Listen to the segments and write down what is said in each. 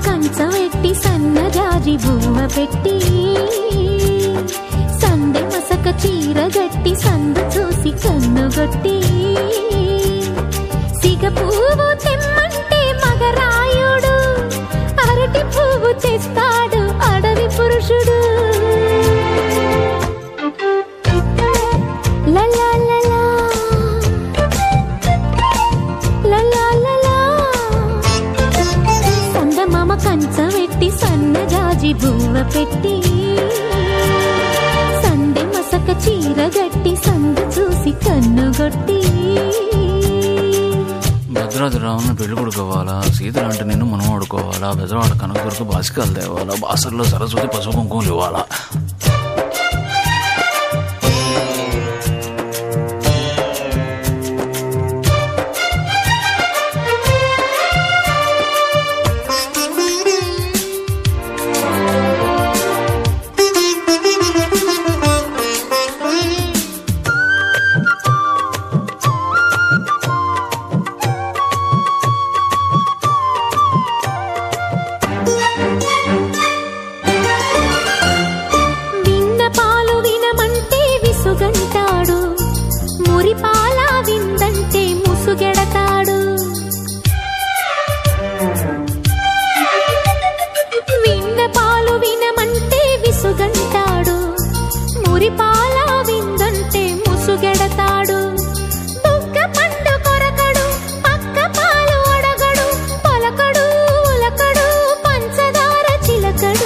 కంచవెట్టి సన్నజాజి బువ్వ పెట్టి సందె మసక చీర గట్టి సందు చూసి కన్నుగొట్టి సిగ పువ్వు తెమ్మంటే మగరాయుడు అరటి పువ్వు తెస్తాడు అడవి పురుషుడు లలా లలా లలా లలా సందమామ కంచవెట్టి సన్నజాజి బువ్వ పెట్టి సందె మసక చీర గట్టి సందు చూసి కన్నుగొట్టి భద్రాద్రి రావుని పెళ్లి కొడుకోవాలా సీతలు అంటే నిన్ను మనం ఆడుకోవాలా బెజవాడ కనకదుర్గ బాసికాలు తేవాలా బాసర్లో సరస్వతి పసుపు కుంకుమలు ఇవ్వాలా విన్న పాలు వినమంటే విసుగంటాడు మురిపాల విందంటే ముసుగెడతాడు విన్న పాలు వినమంటే విసుగంటాడు మురిపాల విందంటే ముసుగెడతాడు బుగ్గ పండు కొరకడు పక్క పాలు అడగడు పలకడు ఉలకడు పంచదార చిలకడు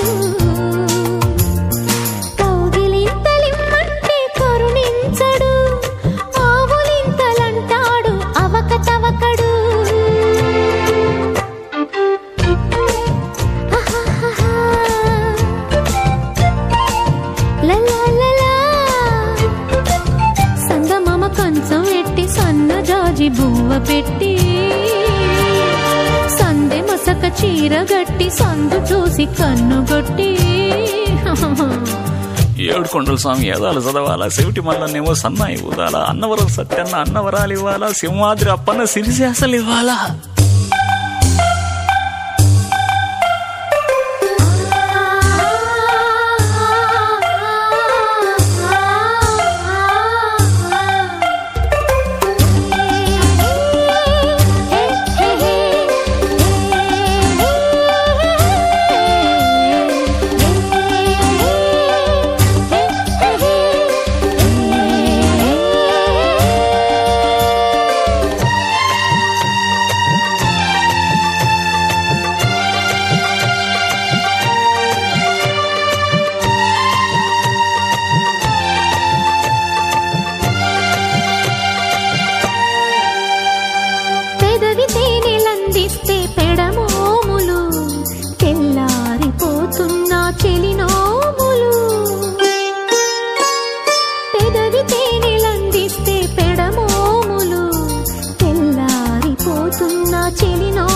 కౌగిలింతలిమ్మంటే కరుణించడు ఆవులింతలంటాడు అవక తవకడు ఆహాహాహా. లలా లలా. సందమామ కంచం ఎట్టి సన్న జాజి బువ్వ పెట్టి సందె మసక చీర గట్టి సందు చూసి కన్నుగొట్టి ఏడు కొండల స్వామి ఏదాలు చదవాలా సెవిటి మల్లనేమో సన్నాయి ఊదాలా అన్నవరం సత్యన్న అన్నవరాలు ఇవ్వాలా సింహాద్రి అప్పన్న సిరిశాసలు ఇవ్వాలా పెదవి తేనెలందిస్తే పెడమోములు తెల్లారిపోతున్న చెలినోములు పెదవి తేనెలందిస్తే పెడమోములు తెల్లారిపోతున్న చెలినో